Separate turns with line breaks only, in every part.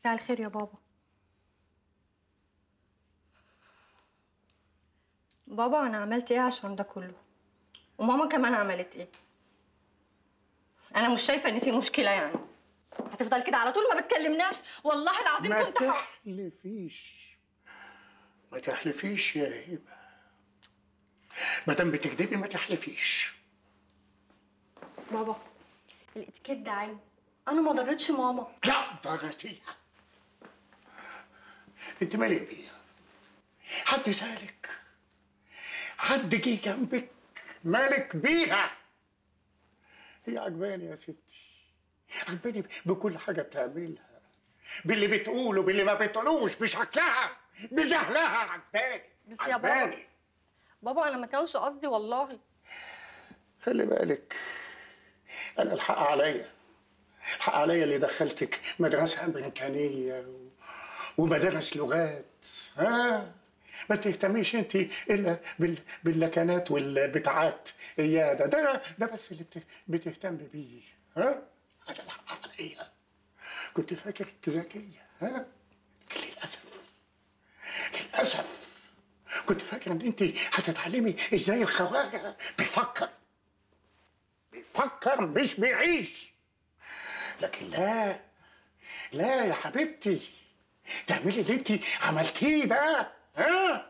مساء الخير يا بابا بابا انا عملت ايه عشان ده كله وماما كمان عملت ايه انا مش شايفه ان في مشكله يعني هتفضل كده على طول ما بتكلمناش والله العظيم
ما
كنت ح...
تحلفيش ما تحلفيش يا هبه ما دام بتكدبي ما تحلفيش
بابا الاتيكيت ده عيب انا ما ضرتش ماما
لا ضرتيها انت مالك بيها حد سالك حد جه جنبك مالك بيها هي عجباني يا ستي عجباني بكل حاجه بتعملها باللي بتقوله باللي ما بتقولوش بشكلها بجهلها عجباني
بس يا بابا
عجباني
بابا انا ما كانش قصدي والله
خلي بالك انا الحق عليا الحق عليا اللي دخلتك مدرسه امريكانيه و... ومدارس لغات ها ما تهتميش انت الا بال... باللكنات والبتاعات اياه ده ده ده بس اللي بت... بتهتم بيه ها انا الحق عليا كنت فاكرك ذكيه ها لكن للاسف للاسف كنت فاكر ان انت هتتعلمي ازاي الخواجه بيفكر بيفكر مش بيعيش لكن لا لا يا حبيبتي تعملي اللي انت عملتيه ده ها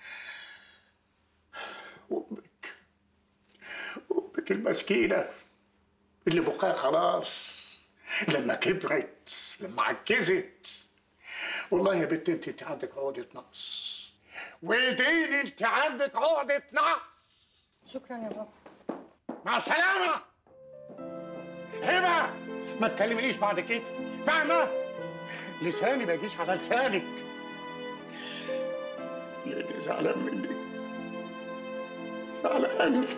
امك امك المسكينه اللي بقاها خلاص لما كبرت لما عجزت والله يا بنت انت انت عندك عقده نقص وديني انت عندك عقده نقص
شكرا يا بابا
مع السلامة هبة ما تكلمنيش بعد كده فاهمة؟ لساني ما يجيش على لسانك لاني زعلان منك زعلان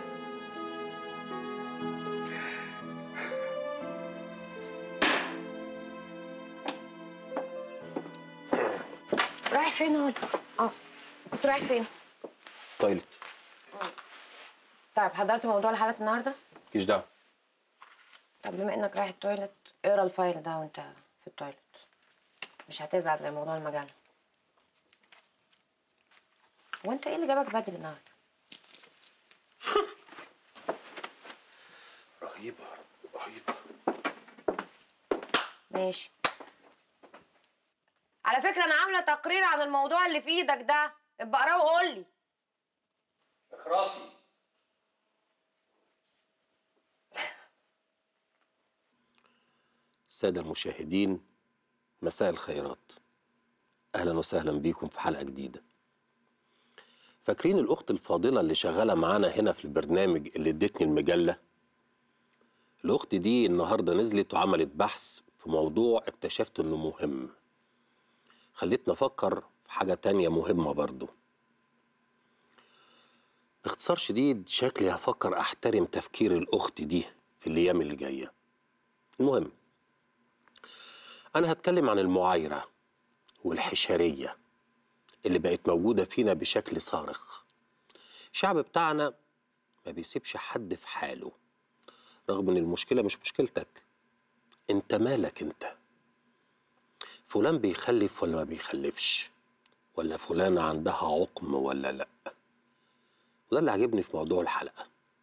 رايح فين هون؟ اه كنت رايح فين؟
تويلت
طيب حضرت موضوع الحالات النهارده؟
مفيش دعوه
طب بما انك رايح التويلت اقرا الفايل ده وانت في التويلت مش هتزعل زي موضوع المجله وانت ايه اللي جابك بدري النهارده؟
رهيبة رهيبة
ماشي على فكره انا عامله تقرير عن الموضوع اللي في ايدك ده ابقى اقراه وقول لي
اخراسي السادة المشاهدين مساء الخيرات أهلا وسهلا بيكم في حلقة جديدة فاكرين الأخت الفاضلة اللي شغالة معانا هنا في البرنامج اللي ادتني المجلة الأخت دي النهاردة نزلت وعملت بحث في موضوع اكتشفت إنه مهم خلتنا أفكر في حاجة تانية مهمة برضو باختصار شديد شكلي هفكر أحترم تفكير الأخت دي في الأيام اللي جاية المهم أنا هتكلم عن المعايرة والحشرية اللي بقت موجودة فينا بشكل صارخ الشعب بتاعنا ما بيسيبش حد في حاله رغم ان المشكلة مش مشكلتك انت مالك انت فلان بيخلف ولا ما بيخلفش ولا فلانة عندها عقم ولا لا وده اللي عجبني في موضوع الحلقة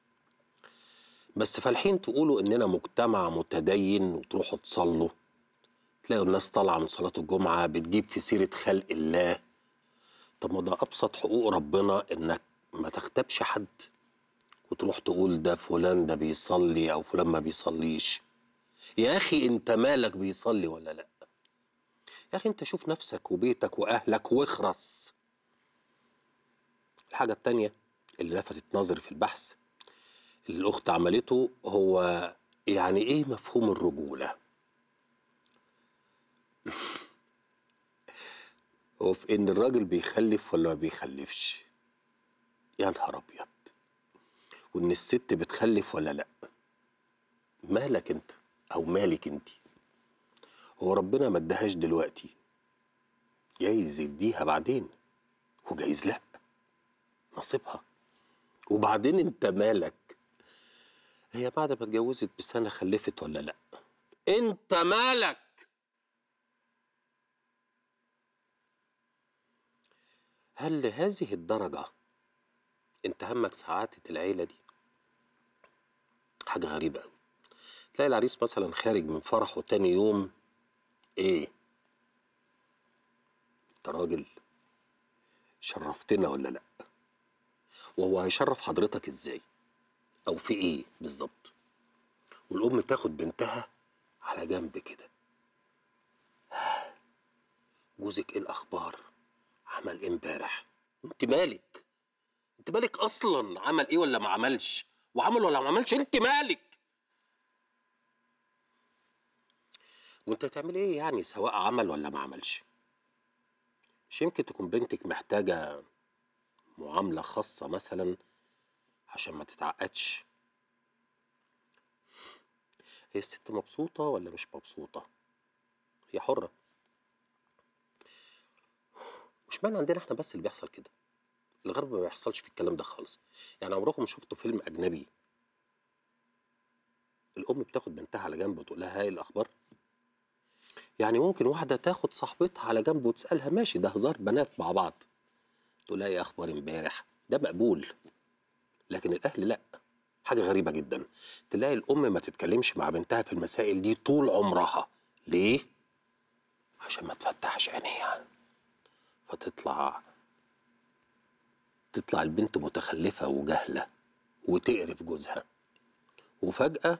بس فالحين تقولوا اننا مجتمع متدين وتروحوا تصلوا تلاقوا الناس طالعة من صلاة الجمعة بتجيب في سيرة خلق الله طب ما ده أبسط حقوق ربنا إنك ما تغتابش حد وتروح تقول ده فلان ده بيصلي أو فلان ما بيصليش يا أخي أنت مالك بيصلي ولا لأ يا أخي أنت شوف نفسك وبيتك وأهلك واخرس الحاجة التانية اللي لفتت نظري في البحث اللي الأخت عملته هو يعني إيه مفهوم الرجولة هو في ان الراجل بيخلف ولا ما بيخلفش يا نهار ابيض وان الست بتخلف ولا لا مالك انت او مالك انت هو ربنا ما ادهاش دلوقتي جايز يديها بعدين وجايز لا نصيبها وبعدين انت مالك هي بعد ما اتجوزت بسنه خلفت ولا لا انت مالك هل لهذه الدرجة انت همك سعادة العيلة دي؟ حاجة غريبة أوي تلاقي العريس مثلا خارج من فرحه تاني يوم ايه؟ انت راجل شرفتنا ولا لأ؟ وهو هيشرف حضرتك ازاي؟ أو في ايه بالظبط؟ والأم تاخد بنتها على جنب كده جوزك ايه الأخبار؟ عمل ايه امبارح؟ انت مالك؟ انت مالك اصلا عمل ايه ولا ما عملش وعمل ولا ما عملش انت مالك وانت هتعمل ايه يعني سواء عمل ولا ما عملش مش يمكن تكون بنتك محتاجة معاملة خاصة مثلا عشان ما تتعقدش هي الست مبسوطة ولا مش مبسوطة هي حرة مش معنى عندنا احنا بس اللي بيحصل كده الغرب ما بيحصلش في الكلام ده خالص يعني عمركم شفتوا فيلم اجنبي الام بتاخد بنتها على جنب وتقول لها هاي الاخبار يعني ممكن واحده تاخد صاحبتها على جنب وتسالها ماشي ده هزار بنات مع بعض تقول لها ايه اخبار امبارح ده مقبول لكن الاهل لا حاجه غريبه جدا تلاقي الام ما تتكلمش مع بنتها في المسائل دي طول عمرها ليه عشان ما تفتحش عينيها فتطلع تطلع البنت متخلفة وجهلة وتقرف جوزها وفجأة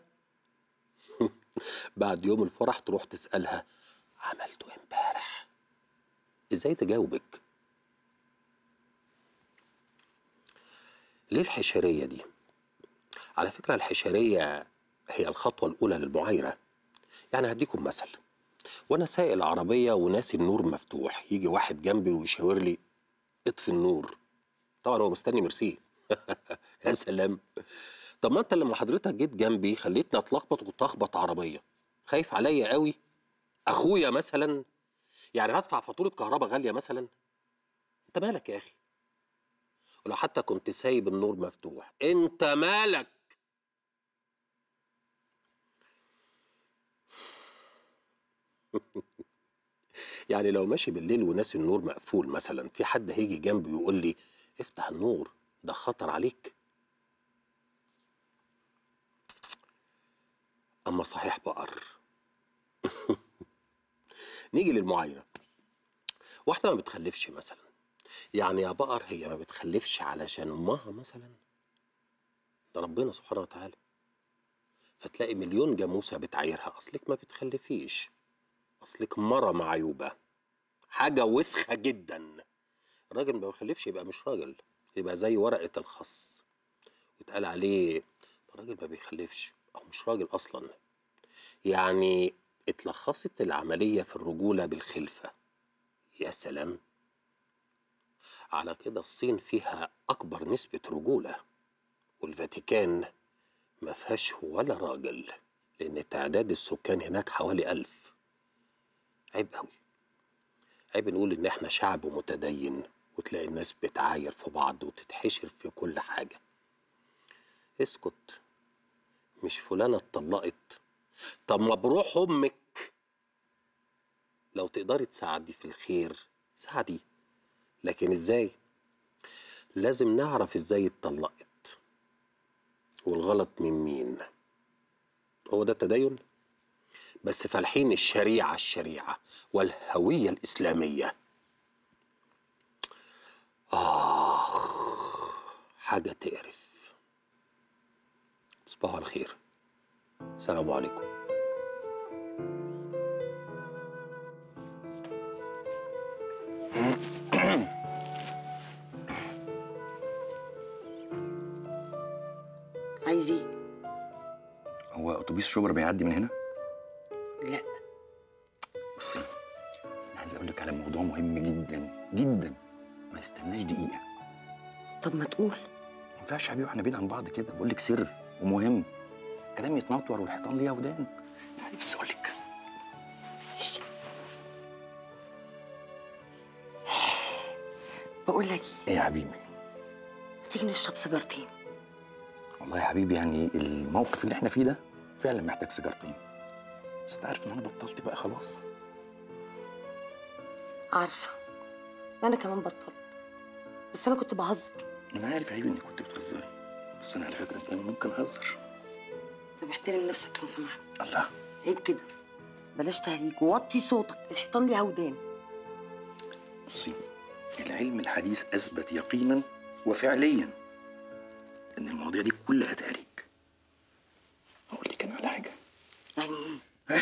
بعد يوم الفرح تروح تسألها عملته امبارح ازاي تجاوبك ليه الحشرية دي على فكرة الحشرية هي الخطوة الأولى للمعايرة يعني هديكم مثل وأنا سايق العربية وناسي النور مفتوح يجي واحد جنبي ويشاور لي اطفي النور طبعا هو مستني ميرسي يا سلام طب ما انت لما حضرتك جيت جنبي خليتني اتلخبط وكنت اخبط عربيه خايف عليا قوي اخويا مثلا يعني هدفع فاتوره كهرباء غاليه مثلا انت مالك يا اخي ولو حتى كنت سايب النور مفتوح انت مالك يعني لو ماشي بالليل وناسي النور مقفول مثلا في حد هيجي جنبي ويقول لي افتح النور ده خطر عليك اما صحيح بقر نيجي للمعايره واحده ما بتخلفش مثلا يعني يا بقر هي ما بتخلفش علشان امها مثلا ده ربنا سبحانه وتعالى فتلاقي مليون جاموسه بتعايرها اصلك ما بتخلفيش اصلك مره معيوبه حاجه وسخه جدا الراجل ما بيخلفش يبقى مش راجل يبقى زي ورقه الخص واتقال عليه ده راجل ما بيخلفش او مش راجل اصلا يعني اتلخصت العمليه في الرجوله بالخلفه يا سلام على كده الصين فيها اكبر نسبه رجوله والفاتيكان ما فيهاش ولا راجل لان تعداد السكان هناك حوالي ألف عيب قوي عيب نقول ان احنا شعب متدين وتلاقي الناس بتعاير في بعض وتتحشر في كل حاجة اسكت مش فلانة اتطلقت طب ما بروح امك لو تقدري تساعدي في الخير ساعدي لكن ازاي لازم نعرف ازاي اتطلقت والغلط من مين هو ده التدين بس فالحين الشريعة الشريعة والهوية الإسلامية آخ حاجة تقرف تصبحوا على خير السلام عليكم
عايز ايه؟
هو اتوبيس شبرا بيعدي من هنا
لا
بصي انا عايز اقول لك على موضوع مهم جدا جدا ما يستناش دقيقه
طب ما تقول
ما ينفعش يا حبيبي واحنا بعيد عن بعض كده بقول لك سر ومهم كلام يتنطور والحيطان ليها ودان يعني بس اقول لك
ماشي بقول لك ايه
ايه يا حبيبي
ما تيجي نشرب سيجارتين
والله يا حبيبي يعني الموقف اللي احنا فيه ده فعلا محتاج سيجارتين بس انت عارف ان انا بطلت بقى خلاص
عارفه انا كمان بطلت بس انا كنت بهزر
انا عارف عيب انك كنت بتهزري بس انا على فكره كمان ممكن اهزر
طب احترم نفسك لو سمحت
الله
عيب كده بلاش تهريج ووطي صوتك الحيطان ليها ودان
بصي العلم الحديث اثبت يقينا وفعليا ان المواضيع دي كلها تهريج هقول لك انا على حاجه
يعني ايه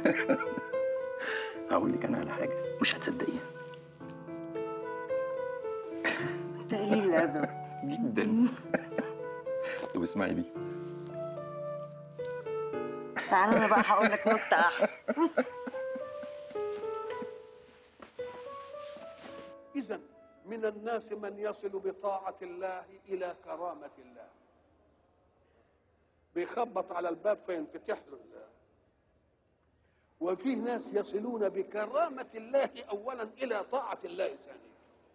هقول لك انا على حاجه مش هتصدقيها
انت قليل الادب
جدا طب اسمعي دي
تعالى انا بقى هقول لك نكته احلى
إذا من الناس من يصل بطاعة الله إلى كرامة الله بيخبط على الباب فينفتح له الله وفيه ناس يصلون بكرامة الله أولا إلى طاعة الله ثانيا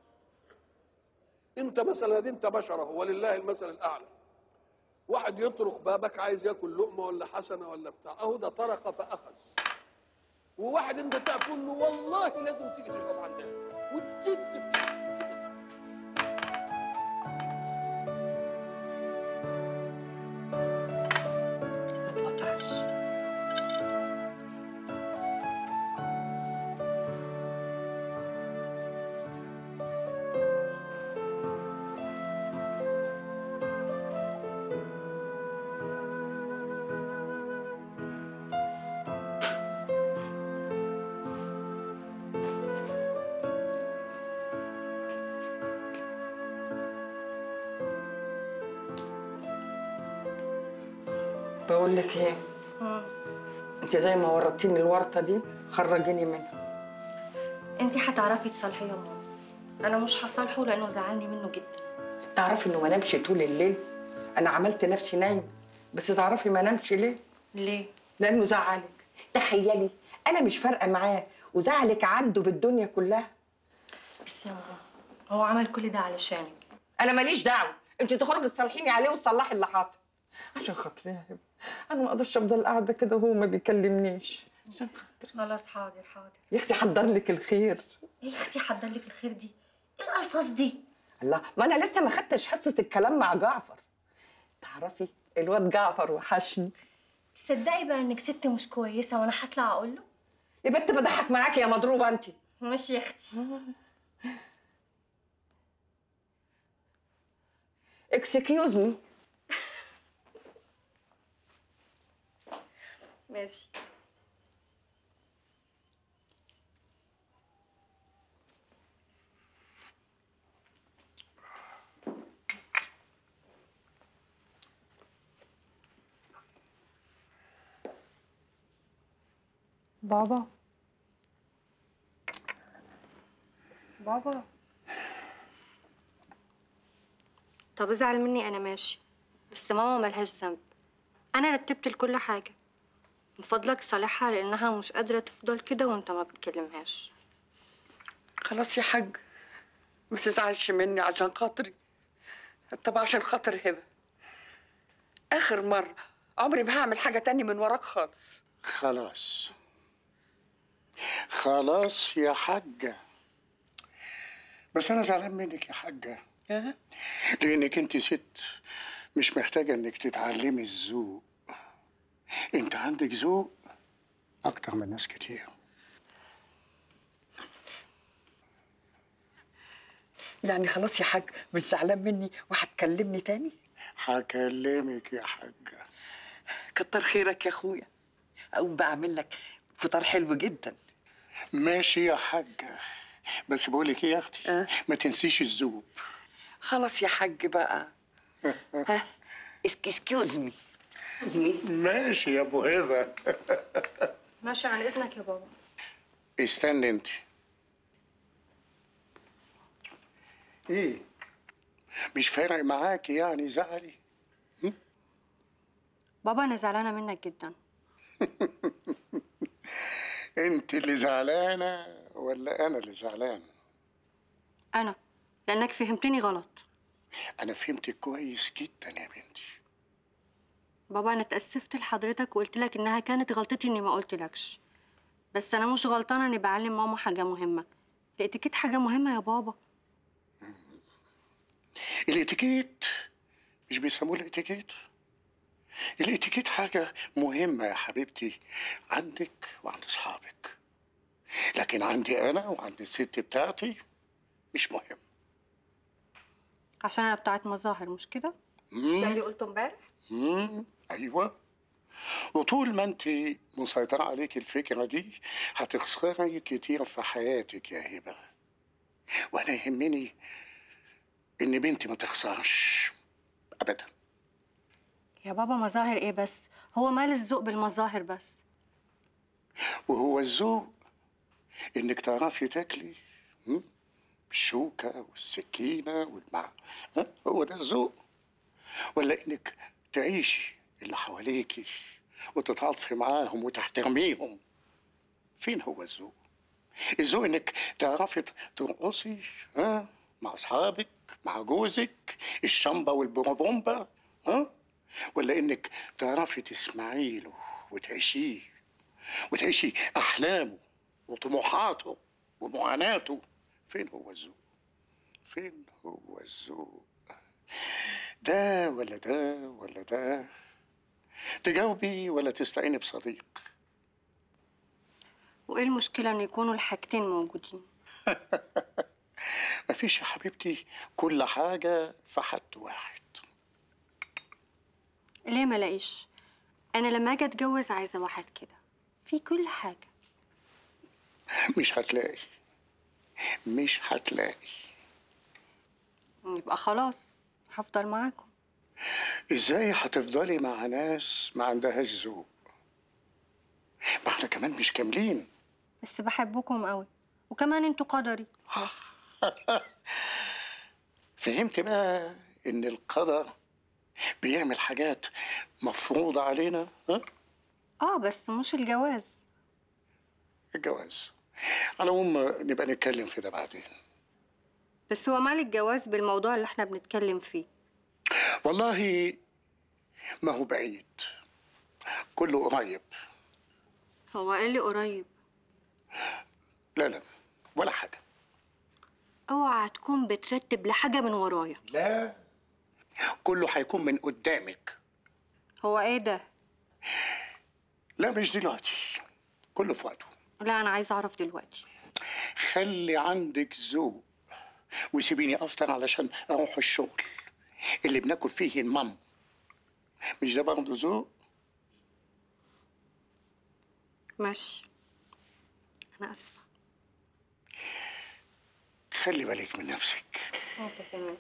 أنت مثلا دي أنت بشر هو ولله المثل الأعلى واحد يطرق بابك عايز ياكل لقمة ولا حسنة ولا بتاع أهو ده طرق فأخذ وواحد أنت تأكل له والله لازم تيجي تشرب عندنا وتجد
ما توقعش
بقول لك ايه انت زي ما ورطتيني الورطه دي خرجيني منها
انت هتعرفي تصالحي يا ماما انا مش هصالحه لانه زعلني منه جدا
تعرفي انه ما نامش طول الليل انا عملت نفسي نايم بس تعرفي ما نامش ليه
ليه
لانه زعلك تخيلي انا مش فارقه معاه وزعلك عنده بالدنيا كلها
بس يا ماما هو عمل كل ده علشانك
انا ماليش دعوه انت تخرجي تصالحيني عليه وتصلحي اللي حصل عشان خاطري يا هبه انا ما اقدرش افضل قاعده كده وهو ما بيكلمنيش عشان خاطري
خلاص حاضر حاضر
يا اختي حضر لك الخير
ايه يا اختي حضر لك الخير دي ايه الالفاظ دي
الله ما انا لسه ما خدتش حصه الكلام مع جعفر تعرفي الواد جعفر وحشني
تصدقي بقى انك ست مش كويسه وانا هطلع اقول له
يا بنت بضحك معاكي يا مضروبه انت
ماشي يا اختي
اكسكيوز مي
ماشي بابا بابا طب ازعل مني انا ماشي بس ماما ملهاش ذنب انا رتبت لكل حاجه من فضلك صالحها لانها مش قادره تفضل كده وانت ما بتكلمهاش
خلاص يا حاج ما تزعلش مني عشان خاطري طب عشان خاطر هبه اخر مره عمري ما هعمل حاجه تاني من وراك خالص
خلاص خلاص يا حاجة بس أنا زعلان منك يا حاجة
ها؟
لأنك أنت ست مش محتاجة إنك تتعلمي الذوق أنت عندك ذوق أكتر من ناس كتير
يعني خلاص يا حاج مش زعلان مني وهتكلمني تاني
هكلمك يا حاجة
كتر خيرك يا اخويا اقوم بعمل لك فطار حلو جدا
ماشي يا حاجة بس بقولك إيه يا أختي
أه؟
ما تنسيش الذوق
خلاص يا حاج بقى ها اسكيوز مي
ماشي يا أبو هبة
ماشي عن اذنك يا بابا
استنى أنت إيه مش فارق معاكي يعني زعلي
بابا انا زعلانه منك جدا
انت اللي زعلانه ولا انا اللي زعلان
انا لانك فهمتني غلط
انا فهمتك كويس جدا يا بنتي
بابا انا اتاسفت لحضرتك وقلت لك انها كانت غلطتي اني ما قلتلكش بس انا مش غلطانه اني بعلم ماما حاجه مهمه الاتيكيت حاجه مهمه يا بابا
الاتيكيت مش بيسموه الاتيكيت الاتيكيت حاجة مهمة يا حبيبتي عندك وعند أصحابك لكن عندي أنا وعند الست بتاعتي مش مهم
عشان انا بتاعت مظاهر مش كده مش ده اللي قلته امبارح
مم. ايوه وطول ما انت مسيطرة عليك الفكرة دي هتخسري كتير في حياتك يا هبة وانا يهمني ان بنتي ما تخسرش ابدا
يا بابا مظاهر ايه بس هو مال الذوق بالمظاهر بس
وهو الذوق انك تعرفي تاكلي مم؟ بالشوكة والسكينة والمع ها؟ هو ده الذوق ولا انك تعيشي اللي حواليكي وتتعاطفي معاهم وتحترميهم فين هو الذوق الذوق انك تعرفي ترقصي ها مع اصحابك مع جوزك الشامبا والبروبومبا ها ولا انك تعرفي تسمعي له وتعيشيه وتعيشي احلامه وطموحاته ومعاناته فين هو الذوق فين هو الذوق ده ولا ده ولا ده تجاوبي ولا تستعيني بصديق
وايه المشكله ان يكونوا الحاجتين موجودين
مفيش يا حبيبتي كل حاجة في حد واحد
ليه ما لاقيش انا لما اجي اتجوز عايزه واحد كده في كل حاجه
مش هتلاقي مش هتلاقي
يبقى خلاص هفضل معاكم
ازاي هتفضلي مع ناس ما عندهاش ذوق ما احنا كمان مش كاملين
بس بحبكم قوي وكمان انتوا قدري
فهمت بقى ان القدر بيعمل حاجات مفروضة علينا ها
اه بس مش الجواز
الجواز على العموم نبقى نتكلم في ده بعدين
بس هو مال الجواز بالموضوع اللي احنا بنتكلم فيه
والله ما هو بعيد كله قريب
هو ايه اللي قريب
لا لا ولا حاجة
اوعى تكون بترتب لحاجه من ورايا
لا كله هيكون من قدامك
هو ايه ده
لا مش دلوقتي كله في وقته
لا انا عايزه اعرف دلوقتي
خلي عندك ذوق وسيبيني افطر علشان اروح الشغل اللي بناكل فيه المام مش ده برضه ذوق
ماشي انا اسفه
خلي بالك من نفسك
انت كمان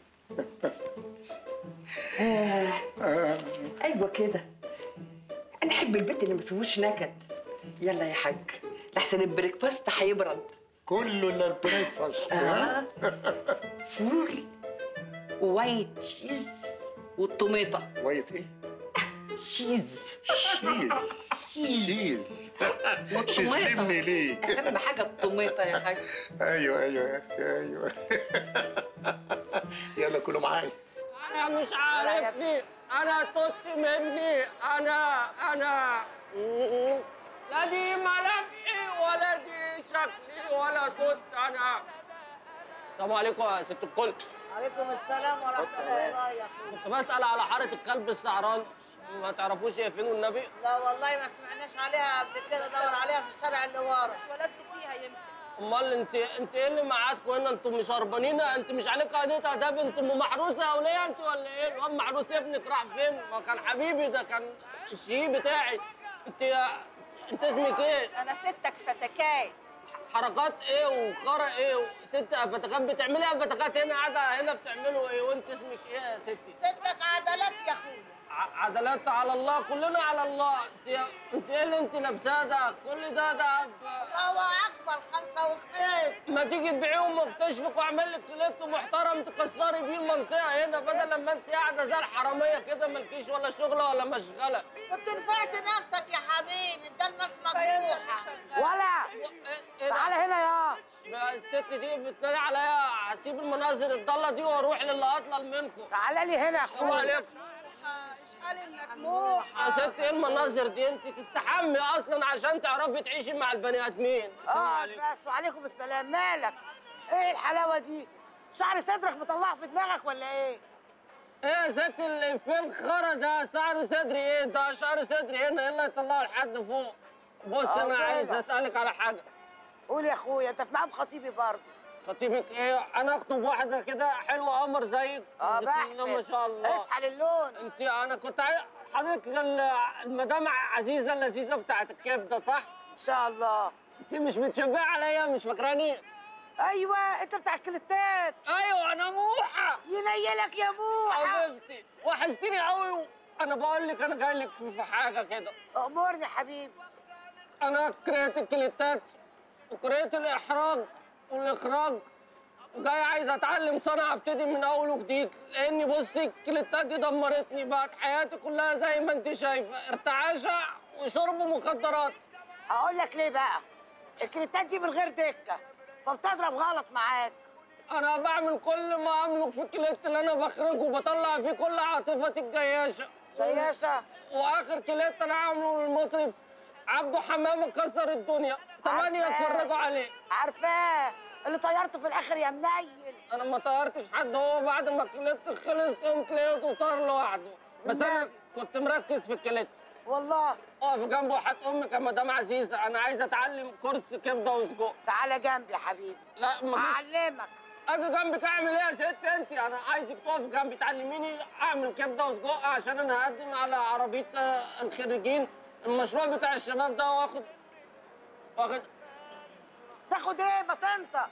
آه.
آه.
ايوه كده انا احب البيت اللي ما فيهوش نكد يلا يا حاج لحسن البريكفاست هيبرد
كله الا البريكفاست ها؟
آه. فول ووايت تشيز والطميطه
وايت ايه؟
تشيز
شيز شيز تسلمني ليه؟
اهم حاجه الطميطه يا حاج
ايوه ايوه يا اختي ايوه يلا كلوا معايا
انا مش عارفني انا توت مني انا انا لا دي ملامحي ولا دي شكلي ولا توت انا السلام عليكم يا ست الكل
عليكم السلام ورحمة الله يا أخوي
كنت بسأل على حارة الكلب السعران ما تعرفوش هي فين والنبي
لا والله ما سمعناش عليها قبل كده دور عليها في الشارع اللي ورا
امال انت انت ايه اللي معاكم هنا انتم مش هربانين انت مش عليك قضيه اداب انت ام محروسه او ليه انت ولا ايه الواد محروس ابنك راح فين ما كان حبيبي ده كان الشيء بتاعي انت انت اسمك ايه
انا ستك فتكات
حركات ايه وخرا ايه وست فتكات بتعملي ايه فتكات هنا قاعده هنا بتعملوا ايه وانت اسمك ايه يا ستي
ستك عدلات يا أخويا
ع- عدلات على الله كلنا على الله انت انت ايه اللي انت لابساه ده كل ده ده
هو أكبر خمسة وخميس
ما تيجي تبيعيهم واكتشفك واعمل لك كليت محترم تكسري بيه المنطقه هنا بدل لما انت قاعده زي الحراميه كده مالكيش ولا شغله ولا مشغله
كنت نفعت نفسك يا حبيبي ده المس مجروحة
ولا
ايه ده؟
تعالى هنا يا
بقى الست دي بتنادي عليا هسيب المناظر الضاله دي واروح للي اطلل منكم
تعالى لي هنا يا
السلام
اخويا
عليكم
قال انك موح
يا ست ايه المناظر دي انت تستحمي اصلا عشان تعرفي تعيشي مع البني ادمين السلام
اه
عليكم
بس وعليكم السلام مالك ايه الحلاوه دي شعر صدرك مطلعه في دماغك ولا ايه
ايه يا ست اللي فين خرا ده شعر صدري ايه ده شعر صدري هنا يلا يطلعه لحد فوق بص
اه
انا عايز
كده.
اسالك على حاجه
قول يا اخويا انت في مقام خطيبي برضه
خطيبك ايه انا اخطب واحده كده حلوه قمر زيك
اه
بسم الله ما
بحسب
شاء الله
اصحى للون
انت انا كنت عايز حضرتك ال- المدام عزيزه اللذيذه بتاعت الكبده صح
ان شاء الله
انت مش بتشبعي عليا مش فاكراني
ايوه انت بتاع الكليتات
ايوه انا موحه
ينيلك يا موحه
حبيبتي وحشتني قوي انا بقول لك انا جاي لك في في حاجه كده
امورني حبيبي
انا كرهت الكليتات وكرهت الاحراج والاخراج وجاي عايز اتعلم صنعه ابتدي من اول وجديد لاني بصي الكليتات دي دمرتني بقت حياتي كلها زي ما انت شايفه ارتعاشه وشرب مخدرات
هقول لك ليه بقى الكليتات دي من غير دكه فبتضرب غلط معاك
انا بعمل كل ما املك في الكليت اللي انا بخرجه وبطلع فيه كل عاطفتي الجياشه
جياشة
واخر كليت انا عامله للمطرب عبده حمامه كسر الدنيا تمانية
عارفاه.
اتفرجوا عليه
عارفاه اللي طيرته في الاخر يا منيل
انا ما طيرتش حد هو بعد ما الكليت خلص قمت لقيته طار لوحده بس انا
والنبي.
كنت مركز في الكليت
والله
اقف جنبه وحات امك يا مدام عزيزه انا عايز اتعلم كورس كبده وسجق
تعالى جنبي يا حبيبي
لا مفيش
هعلمك
اجي جنبك اعمل ايه يا ست انت انا عايزك تقفي جنبي تعلميني اعمل كبده وسجق عشان انا هقدم على عربيه آه، الخريجين المشروع بتاع الشباب ده واخد واخد
تاخد ايه بطنطا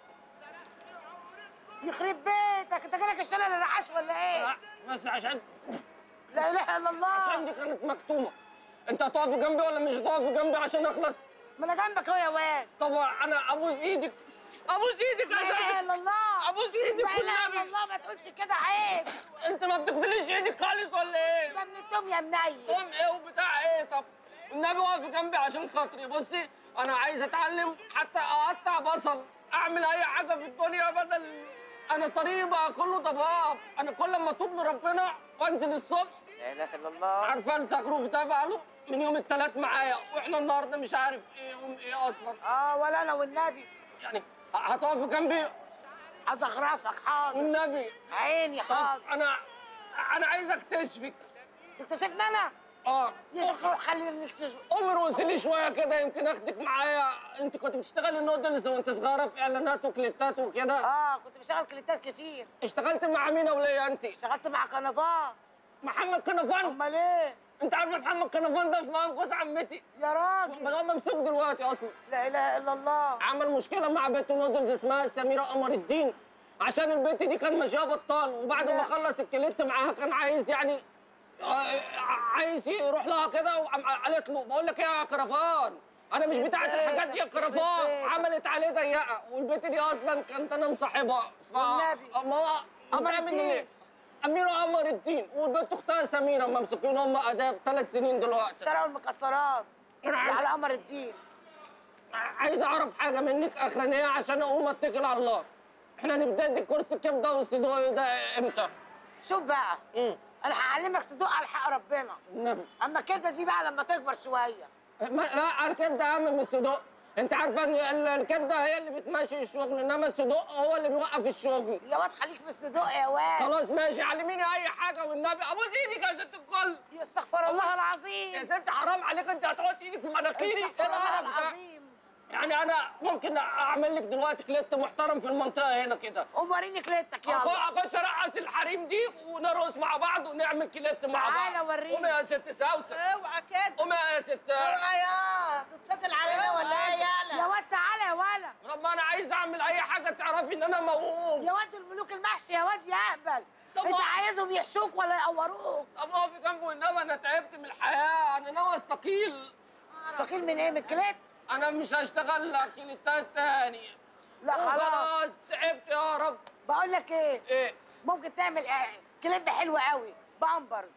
يخرب بيتك انت جالك الشلل الرعاش ولا ايه؟
بس عشان
لا اله الا الله
عشان دي كانت مكتومه انت هتقفي جنبي ولا مش هتقفي جنبي عشان اخلص
ما انا جنبك اهو يا واد
طبعا انا ابوس ايدك ابوس ايدك
لا اله
عشان
الا الله
ابوس ايدك
لا اله الا
والنبي
الله ما تقولش كده عيب
انت ما بتغسليش ايدك خالص ولا ايه؟
ده من التوم يا منيل
قوم ايه وبتاع ايه طب النبي واقف جنبي عشان خاطري بصي انا عايز اتعلم حتى اقطع بصل اعمل اي حاجه في الدنيا بدل انا طريقي بقى كله ضباب انا كل ما اتوب لربنا وانزل الصبح
لا اله الا الله
عارفه الزخروف ده بقاله من يوم الثلاث معايا واحنا النهارده مش عارف ايه يوم ايه اصلا
اه ولا انا والنبي
يعني ه- هتقف جنبي
هزغرفك حاضر
والنبي
عيني
طب
حاضر
انا انا عايز اكتشفك
تكتشفني انا
اه
يا شيخ خلينا نكتشف
عمر وصلي شويه كده يمكن اخدك معايا انت كنت بتشتغلي نودلز وانت صغيره في اعلانات وكليتات وكده
اه كنت بشتغل كليتات كتير
اشتغلت مع مين وليه انت
اشتغلت مع كنفان
محمد كنفان
امال ايه
انت عارفه محمد كنفان ده في مقام جوز عمتي
يا راجل
بس هو ممسوك دلوقتي اصلا
لا اله الا الله
عمل مشكله مع بنت نودلز اسمها سميره قمر الدين عشان البنت دي كان ماشيه بطال وبعد ما
لا.
خلص الكليت معاها كان عايز يعني آه، عايز يروح لها كده وقالت له بقول لك ايه يا كرفان انا مش بتاعت الحاجات دي يا كرفان عملت عليه ضيقه والبنت دي اصلا كانت انا مصاحبها ف
والنبي.
ما هو
قمر
قمر
الدين.
ليه؟ أميرة قمر الدين والبنت أختها سميرة ممسوكين هم أداب ثلاث سنين دلوقتي
سرقوا المكسرات
أنا عايز-
على قمر الدين
عايز اعرف حاجه منك اخرانيه عشان اقوم اتكل على الله احنا نبتدي كورس الكبده والصدوق ده امتى؟
شوف بقى
امم
انا هعلمك صدوق على حق ربنا
النبي
اما الكبده دي بقى لما تكبر شويه
ما لا الكبده اهم من الصدوق انت عارفه ان ال- الكبده هي اللي بتمشي الشغل انما الصدوق هو اللي بيوقف الشغل
يا واد خليك في الصدوق يا واد
خلاص ماشي علميني اي حاجه والنبي ابوس ايدك يا ست الكل
استغفر الله
يا
العظيم
ست حرام عليك انت هتحط ايدك في مناخيري ايه
استغفر الله
القرف ده؟
العظيم
يعني انا ممكن اعمل لك دلوقتي كليت محترم في المنطقه هنا كده
قوم وريني كليتك
أخو-
يلا
اخش ارقص الحريم دي ونرقص مع بعض ونعمل كليت مع بعض
تعالى وريني.
قومي يا ست سوسه
اوعى كده
قومي يا ست
يا تستقل علينا ولا ايه يالا يا واد تعالى يا ولا
رب انا عايز اعمل اي حاجه تعرفي ان انا موهوب
يا واد الملوك المحشي يا واد يا اهبل
طب
انت
ما-
عايزهم يحشوك ولا يقوروك
طب اقفي جنبه انما انا تعبت من الحياه انا ناوي استقيل
مستقيل من ايه من الكليت
انا مش هشتغل كليتات تاني
لا خلاص
خلاص تعبت يا رب
بقول لك ايه
ايه
ممكن تعمل ايه كليب حلو قوي بامبرز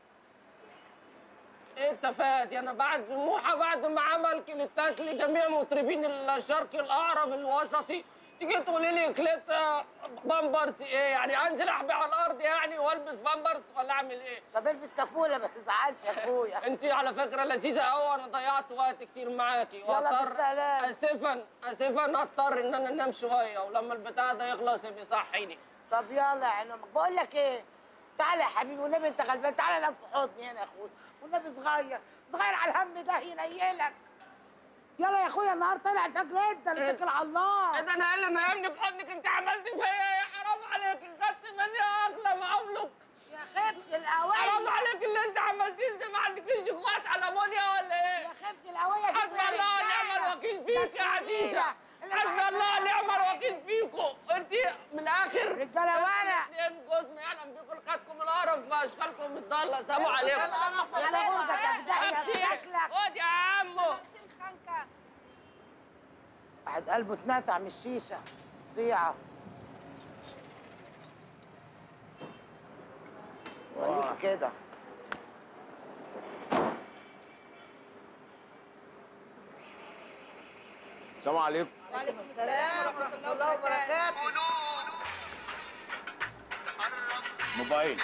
ايه التفادي انا بعد موحى بعد ما عمل كليتات لجميع مطربين الشرق الاعرب الوسطي تيجي تقولي لي كليت آه، بامبرز ايه يعني انزل احبي على الارض يعني والبس بامبرز ولا اعمل ايه
طب البس كفوله ما تزعلش يا اخويا
انت على فكره لذيذه قوي انا ضيعت وقت كتير معاكي
يلا بالسلامة.
اسفا اسفا اضطر ان انا انام شويه ولما البتاع ده يخلص يبقى يصحيني
طب يلا يا عيني بقول لك ايه تعالى يا حبيبي والنبي انت غلبان تعالى نام في حضني هنا يا اخويا والنبي صغير صغير على الهم ده ينيلك يلا يا اخويا النهار طلع الفجر انت اتكل على الله
ده انا اللي نايمني في حضنك انت عملت فيا ايه حرام عليك خدت مني اغلى ما املك
يا خيبتي الاوائل
حرام عليك اللي انت عملتيه انت ما عندكيش اخوات على منيا ولا ايه
يا خيبتي الاوائل
حسبي الله ونعم الوكيل فيك يا عزيزه حسبي الله ونعم الوكيل فيكم انت من الاخر
رجاله وانا
اثنين جوز ما يعلم بيكم لقيتكم القرف في اشكالكم الضاله سلام عليكم
على غوزك يا بداية
أكسي.
شكلك
خد يا عمو
واحد قلبه اتنتع من الشيشه طيعه وليك كده
السلام عليكم
وعليكم السلام ورحمه الله وبركاته
موبايل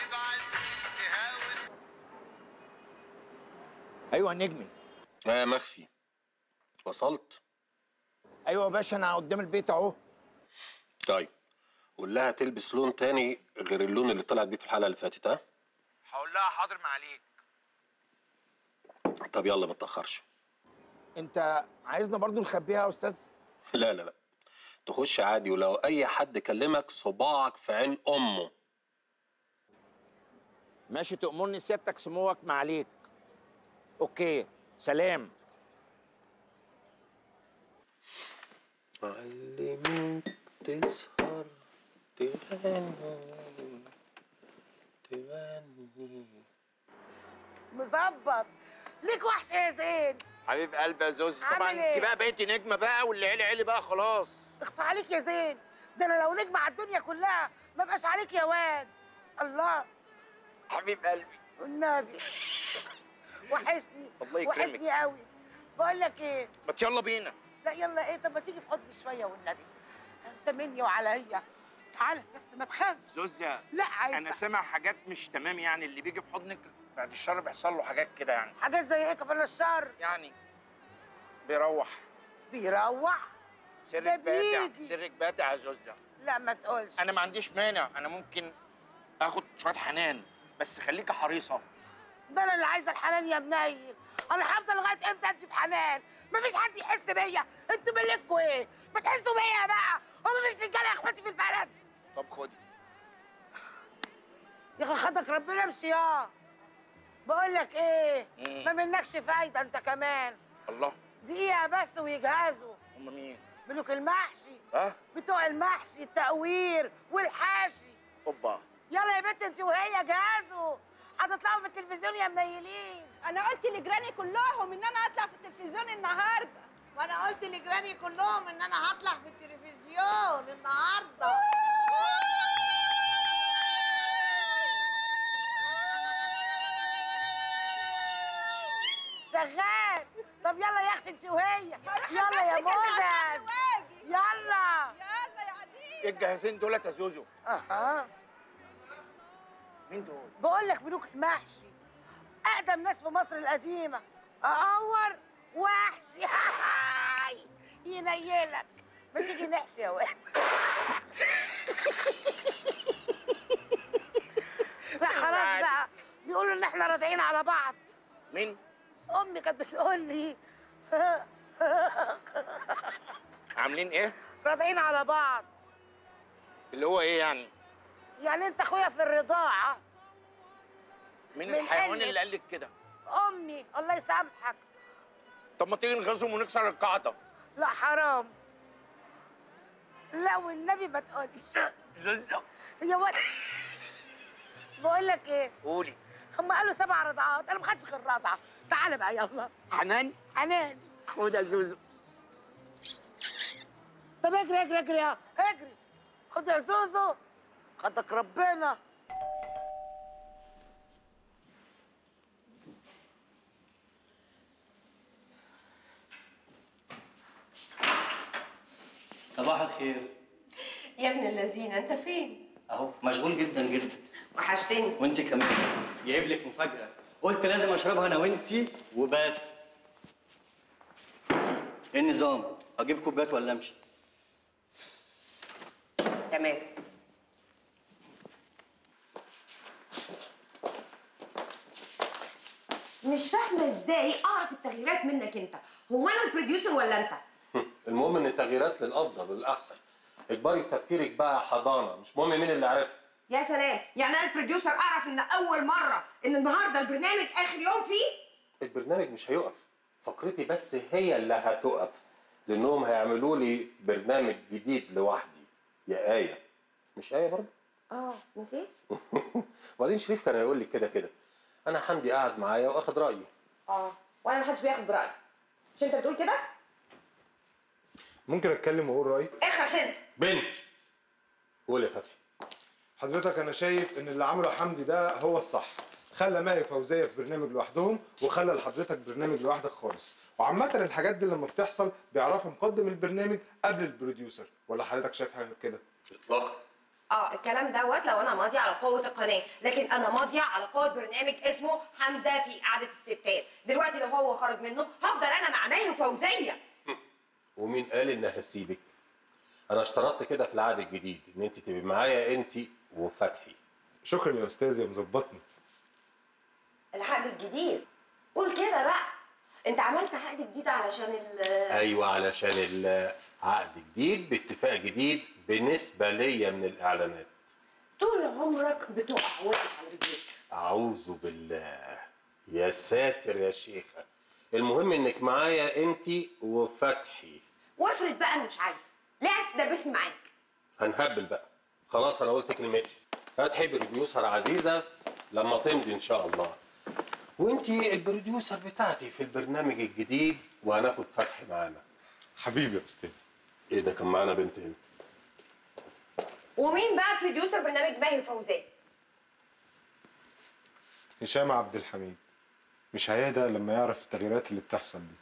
ايوه يا نجمي
يا مخفي وصلت
ايوه يا باشا انا قدام البيت اهو
طيب قول لها تلبس لون تاني غير اللون اللي طلعت بيه في الحلقه اللي فاتت ها
هقول لها حاضر معاليك
طب يلا ما تاخرش
انت عايزنا برضو نخبيها يا استاذ
لا لا لا تخش عادي ولو اي حد كلمك صباعك في عين امه
ماشي تأمرني سيادتك سموك معاليك اوكي سلام
علموك تسهر تغني تغني
مظبط ليك وحش يا زين
حبيب قلبي يا زوزي طبعا
عامل إيه؟
انت بقى بقيتي نجمه بقى واللي علي علي بقى خلاص
اخصى عليك يا زين ده انا لو نجم على الدنيا كلها ما بقاش عليك يا واد الله
حبيب قلبي
والنبي وحشني
الله يكرمك.
وحشني قوي بقول لك ايه
ما يلا بينا
لا يلا ايه طب ما تيجي في حضني شويه والنبي انت مني وعليا تعالى بس ما تخافش
زوزيا
لا عيب
انا سامع حاجات مش تمام يعني اللي بيجي في حضنك بعد الشر بيحصل له حاجات كده يعني
حاجات زي ايه كفر الشر
يعني بيروح
بيروح
سرك
ده
باتع
بيجي.
سرك باتع يا زوزيا
لا ما تقولش
انا ما عنديش مانع انا ممكن اخد شويه حنان بس خليكي حريصه
ده انا اللي عايزه الحنان يا منيل انا هفضل لغايه امتى امشي في حنان مفيش حد يحس بيا انتوا ملتكوا ايه ما تحسوا بيا بقى هم مش رجاله يا اخواتي في البلد
طب خدي
يا اخي خدك ربنا امشي يا بقول لك ايه
مم.
ما منكش فايده انت كمان
الله
دقيقه بس ويجهزوا
هم مين
ملوك المحشي
ها
بتوع المحشي التقوير والحاشي
اوبا
يلا يا بنت انت وهي جهزوا هتطلعوا في التلفزيون يا منيلين
انا قلت لجيراني كلهم ان انا هطلع في التلفزيون النهارده
وانا قلت لجيراني كلهم ان انا هطلع في التلفزيون النهارده شغال طب يلا يا اختي انت وهي يلا يا موزز يلا
يلا يا عزيز
ايه الجهازين دولت يا زوزو
اها
مين دول
بقول لك ملوك المحشي اقدم ناس في مصر القديمه اقور وحشي ينيلك ما تيجي نحشي يا واد لا خلاص بقى بيقولوا ان احنا راضعين على بعض
مين
امي كانت بتقول لي
عاملين ايه
راضعين على بعض
اللي هو ايه يعني
يعني انت اخويا في الرضاعه
مين
من
الحيوان
قلة.
اللي قال لك كده
امي الله يسامحك
طب ما تيجي نغزهم ونكسر القاعده
لا حرام لا والنبي ما تقولش
زوزو
يا ولد بقول لك ايه
قولي
هم قالوا سبع رضعات انا ما خدتش غير رضعه تعالى بقى يلا
حنان
حنان
خد يا زوزو
طب اجري اجري اجري يا اجري خد يا زوزو خدك ربنا
صباح الخير
يا ابن الذين انت فين؟
اهو مشغول جدا جدا
وحشتني
وانت كمان جايب لك مفاجأة قلت لازم اشربها انا وانت وبس ايه النظام؟ اجيب كوبايات ولا امشي؟
تمام
مش فاهمه ازاي اعرف التغييرات منك انت هو انا البروديوسر ولا انت
المهم ان التغييرات للافضل والاحسن اجباري بتفكيرك بقى حضانه مش مهم مين اللي عارفها
يا سلام يعني انا البروديوسر اعرف ان اول مره ان النهارده البرنامج اخر يوم فيه
البرنامج مش هيقف فكرتي بس هي اللي هتقف لانهم هيعملوا لي برنامج جديد لوحدي يا ايه مش ايه برضه
اه نسيت
وبعدين شريف كان هيقول لي كده كده انا حمدي قاعد معايا واخد رايي
اه وانا محدش بياخد برايك مش انت بتقول كده
ممكن اتكلم واقول رايي
اخرس انت
بنت قول يا فتحي
حضرتك انا شايف ان اللي عمله حمدي ده هو الصح خلى ماهي فوزيه في برنامج لوحدهم وخلى لحضرتك برنامج لوحدك خالص وعامه الحاجات دي لما بتحصل بيعرفها مقدم البرنامج قبل البروديوسر ولا حضرتك شايف حاجه كده
اطلاقا
اه الكلام دوت لو انا ماضيه على قوه القناه لكن انا ماضيه على قوه برنامج اسمه حمزه في قعده الستات دلوقتي لو هو خرج منه هفضل انا مع ماهي وفوزيه
ومين قال اني هسيبك انا اشترطت كده في العقد الجديد ان انت تبقي معايا انت وفتحي
شكرا يا استاذ يا مظبطني
العقد الجديد قول كده بقى انت عملت عقد جديد علشان ال
ايوه علشان العقد جديد باتفاق جديد بالنسبه ليا من الاعلانات
طول عمرك بتقع واقف على رجليك
اعوذ بالله يا ساتر يا شيخه المهم انك معايا انت وفتحي
وافرض بقى انا مش عايزه ليه عايز تدبسني معاك
هنهبل بقى خلاص انا قلت كلمتي فتحي بروديوسر عزيزه لما تمضي ان شاء الله وانتي البروديوسر بتاعتي في البرنامج الجديد وهناخد فتحي معانا
حبيبي يا استاذ
ايه ده كان معانا بنت هنا
ومين بقى بروديوسر برنامج ماهي وفوزيه
هشام عبد الحميد مش هيهدى لما يعرف التغييرات اللي بتحصل دي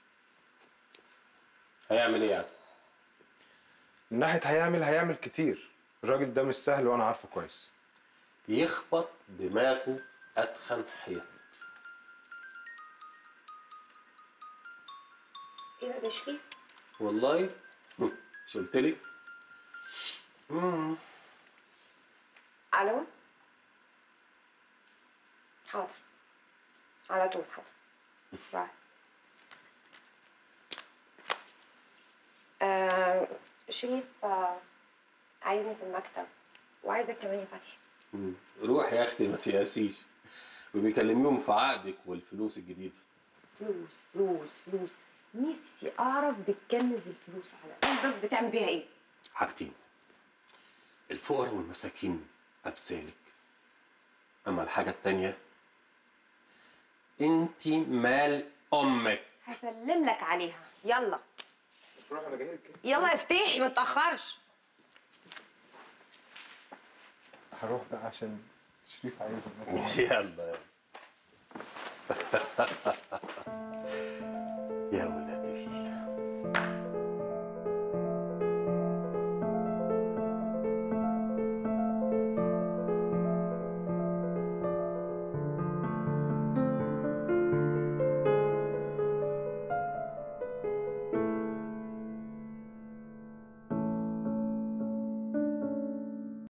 هيعمل ايه يعني
من ناحيه هيعمل هيعمل كتير الراجل ده مش سهل وانا عارفه كويس
يخبط دماغه اتخن حيط
ايه ده ده شريف
والله مش قلت لك
الو حاضر على طول حاضر باي آه شريف آه عايزني في المكتب وعايزك كمان يا فتحي
مم. روح يا اختي ما تيأسيش وبيكلميهم في عقدك والفلوس الجديده
فلوس فلوس فلوس نفسي اعرف بتكنز الفلوس على قلبك بتعمل بيها ايه
حاجتين الفقراء والمساكين أمثالك أما الحاجة التانية أنت مال أمك
هسلم لك عليها يلا
روح انا جاي لك
يلا افتحي ما تاخرش
هروح بقى عشان شريف عايزني
يلا يلا